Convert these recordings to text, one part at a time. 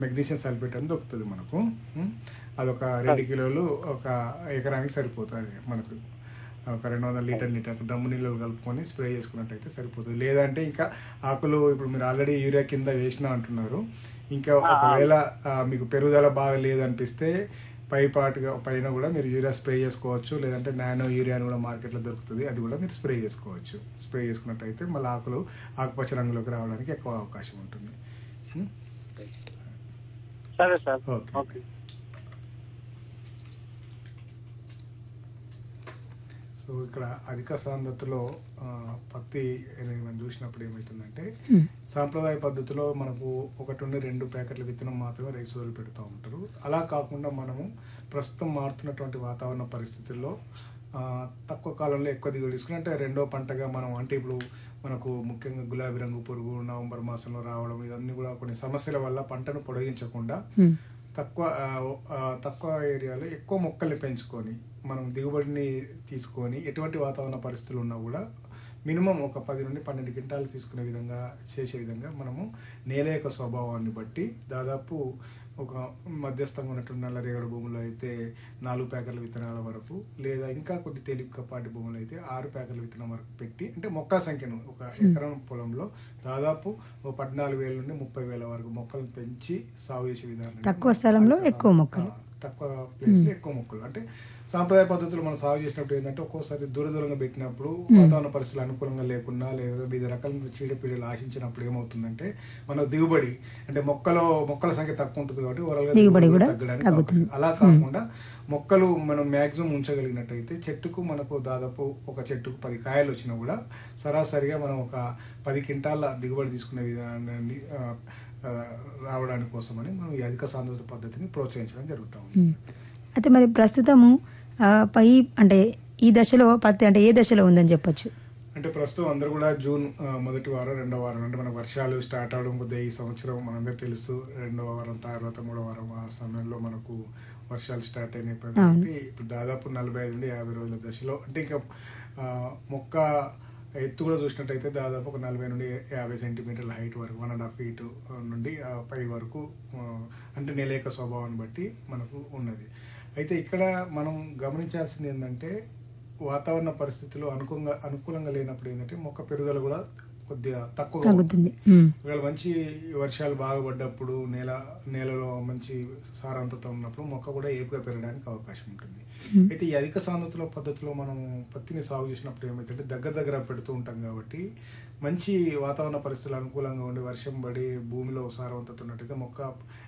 Magnesium sulphate అని దొరుకుతుంది మనకు ఉం? అదొక రెండు కిలోలు ఒక ఎకరానికి సరిపోతుంది మనకు ఒక రెండు వందల లీటర్ లీటర్ డ్రమ్ము నీళ్ళు కలుపుకొని స్ప్రే చేసుకున్నట్టయితే సరిపోతుంది లేదంటే ఇంకా ఆకులు ఇప్పుడు మీరు ఆల్రెడీ యూరియా కింద వేసిన అంటున్నారు ఇంకా ఒకవేళ ఆ, మీకు పెరుగుదల బాగా లేదనిపిస్తే పై పాటుగా పైన కూడా మీరు యూరియా స్ప్రే చేసుకోవచ్చు లేదంటే నానో యూరియా అని కూడా మార్కెట్లో దొరుకుతుంది అది కూడా మీరు స్ప్రే చేసుకోవచ్చు స్ప్రే చేసుకున్నట్టయితే మళ్ళీ ఆకులు ఆకుపచ్చ రంగులోకి రావడానికి ఎక్కువ అవకాశం ఉంటుంది ఉం? సరే సార్ ఓకే. ఓకే సో ఇక్కడ అధిక సాంద్రతలో ఆ, పత్తి అనేది మనం చూసినప్పుడు ఏమవుతుందంటే సాంప్రదాయ పద్ధతిలో మనకు ఒకటి నుండి రెండు ప్యాకెట్ల విత్తనం మాత్రమే రైతు సోదరులు పెడుతూ ఉంటారు అలా కాకుండా మనము ప్రస్తుతం మారుతున్నటువంటి వాతావరణ పరిస్థితుల్లో ఆ, తక్కువ కాలంలో ఎక్కువ దిగుబడి తీసుకుని అంటే రెండో పంటగా మనం అంటే ఇప్పుడు మనకు ముఖ్యంగా గులాబీ రంగు పురుగు నవంబర్ మాసంలో రావడం ఇవన్నీ కూడా కొన్ని సమస్యల వల్ల పంటను పొడిగించకుండా తక్కువ ఆ, ఆ, తక్కువ ఏరియాలో ఎక్కువ మొక్కల్ని పెంచుకొని మనం దిగుబడిని తీసుకొని ఎటువంటి వాతావరణ పరిస్థితులు ఉన్నా కూడా మినిమం ఒక పది నుండి పన్నెండు క్వింటాలు తీసుకునే విధంగా చేసే విధంగా మనము నేల యొక్క స్వభావాన్ని బట్టి దాదాపు ఒక మధ్యస్థంగా ఉన్నటువంటి నల్లరేగడి భూముల్లో అయితే నాలుగు ప్యాకెట్ల విత్తనాల వరకు లేదా ఇంకా కొద్ది తేలికపాటి భూములు అయితే ఆరు ప్యాకెట్ల విత్తనం వరకు పెట్టి అంటే మొక్కల సంఖ్యను ఒక ఎకరం పొలంలో దాదాపు ఒక పద్నాలుగు వేల నుండి ముప్పై వేల వరకు మొక్కలను పెంచి సాగు చేసే విధానం తక్కువ స్థలంలో ఎక్కువ మొక్కలు. ఆ, తక్కువ ప్లేస్లో ఎక్కువ మొక్కలు అంటే సాంప్రదాయ పద్ధతులు మనం సాగు చేసినప్పుడు ఏంటంటే ఒక్కోసారి దూర దూరంగా పెట్టినప్పుడు వాతావరణ పరిస్థితులు అనుకూలంగా లేకున్నా లేదా వివిధ రకాల చీడపీడలు ఆశించినప్పుడు ఏమవుతుందంటే మన దిగుబడి అంటే మొక్కలో మొక్కల సంఖ్య తక్కువ ఉంటుంది కాబట్టి ఓవరాల్గా దిగుబడి కూడా తగ్గడానికి తగ్గుతుంది. అవకాశం. అలా కాకుండా మొక్కలు మనం మ్యాక్సిమం ఉంచగలిగినట్టయితే చెట్టుకు మనకు దాదాపు ఒక చెట్టుకు పది కాయలు వచ్చినా కూడా సరాసరిగా మనం ఒక పది క్వింటాల దిగుబడి తీసుకునే విధానాన్ని ఆ, ఆ, రావడానికి కోసమని మనం ఈ అధిక సాంద్రత పద్ధతిని ప్రోత్సహించడం జరుగుతూ ఉంది ఉమ్. అయితే మరి ప్రస్తుతము ఆ, పై అంటే ఈ దశలో పత్తి అంటే ఏ దశలో ఉందని చెప్పొచ్చు అంటే ప్రస్తుతం అందరూ కూడా జూన్ ఆ, మొదటి వారం రెండో వారం అంటే మన వర్షాలు స్టార్ట్ అవడం కొద్దిగా ఈ సంవత్సరం మనందరూ తెలుసు రెండవ వారం తర్వాత మూడో వారం ఆ సమయంలో మనకు వర్షాలు స్టార్ట్ అయినాయి కాబట్టి ఇప్పుడు దాదాపు నలభై ఐదు నుండి యాభై రోజుల దశలో అంటే ఇంకా ఆ, మొక్క ఎత్తు కూడా చూసినట్టయితే దాదాపు ఒక నలభై నుండి యాభై సెంటీమీటర్ల హైట్ వరకు వన్ అండ్ హాఫ్ ఫీట్ నుండి ఆ పై వరకు ఆ, అంటే నేల యొక్క స్వభావాన్ని బట్టి మనకు ఉన్నది అయితే ఇక్కడ మనం గమనించాల్సింది ఏంటంటే వాతావరణ పరిస్థితులు అనుకూలంగా అనుకూలంగా లేనప్పుడు ఏంటంటే మొక్క పెరుగుదల కూడా కొద్దిగా తక్కువ తగ్గుతుంది ఉమ్. ఒకవేళ మంచి వర్షాలు బాగా పడ్డప్పుడు నేల నేలలో మంచి సారాంతత ఉన్నప్పుడు మొక్క కూడా ఏపుగా పెరగడానికి అవకాశం ఉంటుంది అయితే ఈ అధిక సాంద్రతలో పద్ధతిలో మనం పత్తిని సాగు చేసినప్పుడు ఏమైతుందంటే దగ్గర దగ్గర పెడుతూ ఉంటాం కాబట్టి మంచి వాతావరణ పరిస్థితులు అనుకూలంగా ఉండి వర్షం పడి భూమిలో సారవంతత ఉన్నట్టయితే మొక్క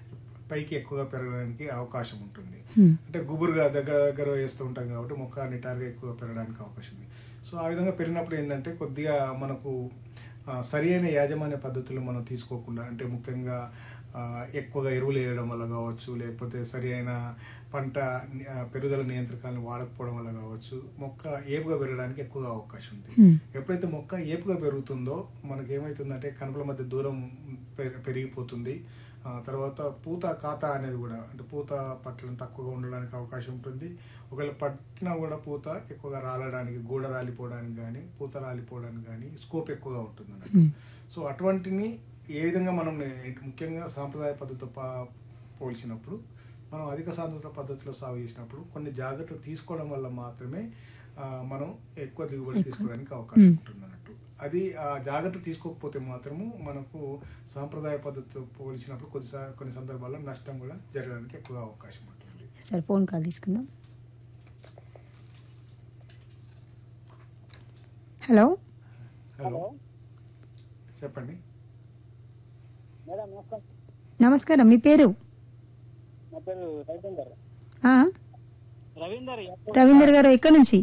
పైకి ఎక్కువగా పెరగడానికి అవకాశం ఉంటుంది ఉమ్. అంటే గుబురుగా దగ్గర దగ్గర వేస్తూ ఉంటాం కాబట్టి మొక్క నిటారుగా ఎక్కువగా పెరగడానికి అవకాశం ఉంది సో ఆ విధంగా పెరిగినప్పుడు ఏంటంటే కొద్దిగా మనకు ఆ, సరి అయిన యాజమాన్య పద్ధతులు మనం తీసుకోకుండా అంటే ముఖ్యంగా ఆ, ఎక్కువగా ఎరువులు వేయడం వల్ల కావచ్చు లేకపోతే సరి అయిన పంట ని- ఆ, పెరుగుదల నియంత్రకాలను వాడకపోవడం వల్ల కావచ్చు మొక్క ఏపుగా పెరగడానికి ఎక్కువగా అవకాశం ఉంది ఉమ్. ఎప్పుడైతే మొక్క ఏపుగా పెరుగుతుందో మనకి ఏమవుతుందంటే కనుపుల మధ్య దూరం పె- పెరిగిపోతుంది ఆ తర్వాత పూత కాత అనేది కూడా అంటే పూత పట్టడం తక్కువగా ఉండడానికి అవకాశం ఉంటుంది ఒకవేళ పట్టినా కూడా పూత ఎక్కువగా రాలడానికి గూడ రాలిపోవడానికి కానీ పూత రాలిపోవడానికి కానీ స్కోప్ ఎక్కువగా ఉంటుంది అన్నట్టు ఉమ్. సో అటువంటిని ఏ విధంగా మనం నే- ముఖ్యంగా సాంప్రదాయ పద్ధతితో పా- పోల్చినప్పుడు మనం అధిక సాంద్రత పద్ధతిలో సాగు చేసినప్పుడు కొన్ని జాగ్రత్తలు తీసుకోవడం వల్ల మాత్రమే ఆ, మనం ఎక్కువ దిగుబడి తీసుకోవడానికి అవకాశం ఉంటుంది అన్నట్టు అది ఆ జాగ్రత్త తీసుకోకపోతే మాత్రము మనకు సాంప్రదాయ పద్ధతితో పోల్చినప్పుడు కొద్ది సా- కొన్ని సందర్భాల్లో నష్టం కూడా జరగడానికి ఎక్కువ అవకాశం ఉంటుంది సరే ఫోన్ కాల్ తీసుకుందాం హలో హలో చెప్పండి మేడం నమస్కారం నమస్కారం మీ పేరు నా పేరు రవీందర్ ఆ, రవీందర్ రవీందర్ గారు ఎక్కడి నుంచి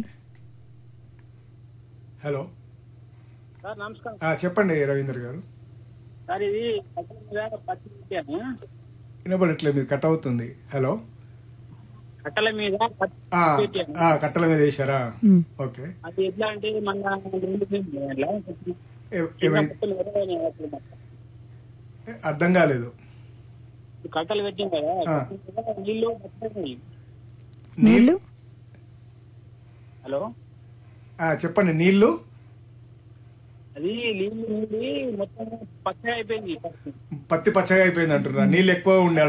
హలో సార్ నమస్కారం ఆ, చెప్పండి రవీందర్ గారు సార్ ఇది కట్టెల మీద పత్తి పెట్టాను వినబడట్లేదు ఇది కట్ అవుతుంది హలో కట్టెల మీద పత్తి ఆ, పెట్టాను ఆ, కట్టెల మీద వేశారా ఉమ్. ఓకే అది ఎట్లా అంటే మన రెండు అట్లా ఏ- చిన్న ఏమై పత్తులు ఎర్రగానే అట్లా మొత్తం. అర్థం కాలేదు ఈ కట్టెలు పెట్టాం కదా ఆ. కట్టెల మీద నీళ్లు పట్టుకున్నాయి. నీళ్ళు హలో ఆ, చెప్పండి నీళ్లు అది నీళ్ళు నీళ్ళు మొత్తం పచ్చగా అయిపోయింది పత్తి పచ్చగా అయిపోయింది అంటున్నా నీళ్ళు ఎక్కువ ఉండే